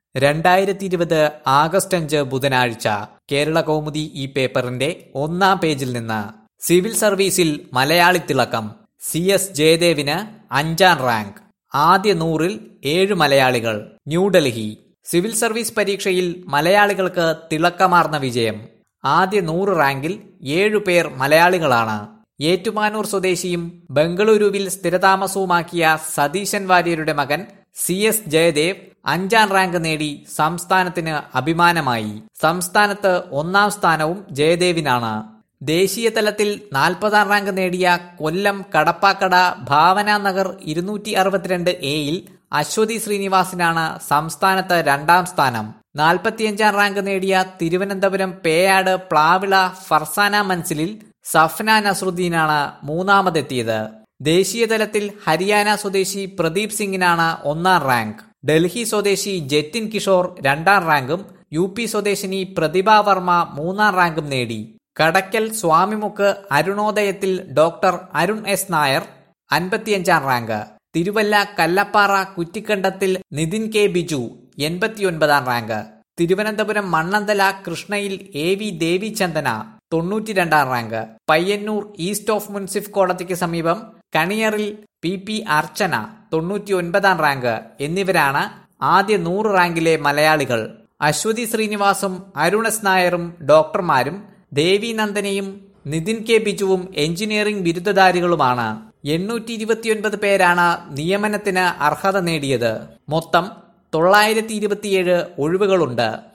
രണ്ടായിരത്തി ഇരുപത് ആഗസ്റ്റ് അഞ്ച് ബുധനാഴ്ച കേരള കൗമുദി ഈ പേപ്പറിന്റെ ഒന്നാം പേജിൽ നിന്ന് സിവിൽ സർവീസിൽ മലയാളി തിളക്കം സി എസ് ജയദേവിന് അഞ്ചാം റാങ്ക് ആദ്യ നൂറിൽ ഏഴ് മലയാളികൾ ന്യൂഡൽഹി സിവിൽ സർവീസ് പരീക്ഷയിൽ മലയാളികൾക്ക് തിളക്കമാർന്ന വിജയം ആദ്യ നൂറ് റാങ്കിൽ ഏഴുപേർ മലയാളികളാണ് ഏറ്റുമാനൂർ സ്വദേശിയും ബംഗളൂരുവിൽ സ്ഥിരതാമസവുമാക്കിയ സതീശൻ വാര്യരുടെ മകൻ സി എസ് ജയദേവ് അഞ്ചാം റാങ്ക് നേടി സംസ്ഥാനത്തിന് അഭിമാനമായി സംസ്ഥാനത്ത് ഒന്നാം സ്ഥാനവും ജയദേവിനാണ് ദേശീയ തലത്തിൽ നാൽപ്പതാം റാങ്ക് നേടിയ കൊല്ലം കടപ്പാക്കട ഭാവന നഗർ ഇരുന്നൂറ്റി അറുപത്തിരണ്ട് എയിൽ അശ്വതി ശ്രീനിവാസിനാണ് സംസ്ഥാനത്ത് രണ്ടാം സ്ഥാനം നാൽപ്പത്തിയഞ്ചാം റാങ്ക് നേടിയ തിരുവനന്തപുരം പേയാട് പ്ലാവിള ഫർസാന മൻസിലിൽ സഫ്ന നസ്രുദ്ദീനാണ് മൂന്നാമതെത്തിയത് ദേശീയ തലത്തിൽ ഹരിയാന സ്വദേശി പ്രദീപ് സിംഗിനാണ് ഒന്നാം റാങ്ക് ഡൽഹി സ്വദേശി ജെറ്റിൻ കിഷോർ രണ്ടാം റാങ്കും യു പി സ്വദേശിനി പ്രതിഭ വർമ്മ മൂന്നാം റാങ്കും നേടി കടക്കൽ സ്വാമിമുക്ക് അരുണോദയത്തിൽ ഡോക്ടർ അരുൺ എസ് നായർ അൻപത്തിയഞ്ചാം റാങ്ക് തിരുവല്ല കല്ലപ്പാറ കുറ്റിക്കണ്ടത്തിൽ നിതിൻ കെ ബിജു എൺപത്തിയൊൻപതാം റാങ്ക് തിരുവനന്തപുരം മണ്ണന്തല കൃഷ്ണയിൽ എ വി ദേവിചന്ദന തൊണ്ണൂറ്റിരണ്ടാം റാങ്ക് പയ്യന്നൂർ ഈസ്റ്റ് ഓഫ് മുൻസിഫ് കോടതിക്ക് സമീപം കണിയറിൽ പി പി അർച്ചന തൊണ്ണൂറ്റി ഒൻപതാം റാങ്ക് എന്നിവരാണ് ആദ്യ നൂറ് റാങ്കിലെ മലയാളികൾ അശ്വതി ശ്രീനിവാസും അരുണസ് നായരും ഡോക്ടർമാരും ദേവി നന്ദനയും നിതിൻ കെ ബിജുവും എഞ്ചിനീയറിംഗ് ബിരുദധാരികളുമാണ് എണ്ണൂറ്റി ഇരുപത്തിയൊൻപത് പേരാണ് നിയമനത്തിന് അർഹത നേടിയത് മൊത്തം തൊള്ളായിരത്തി ഇരുപത്തിയേഴ് ഒഴിവുകളുണ്ട്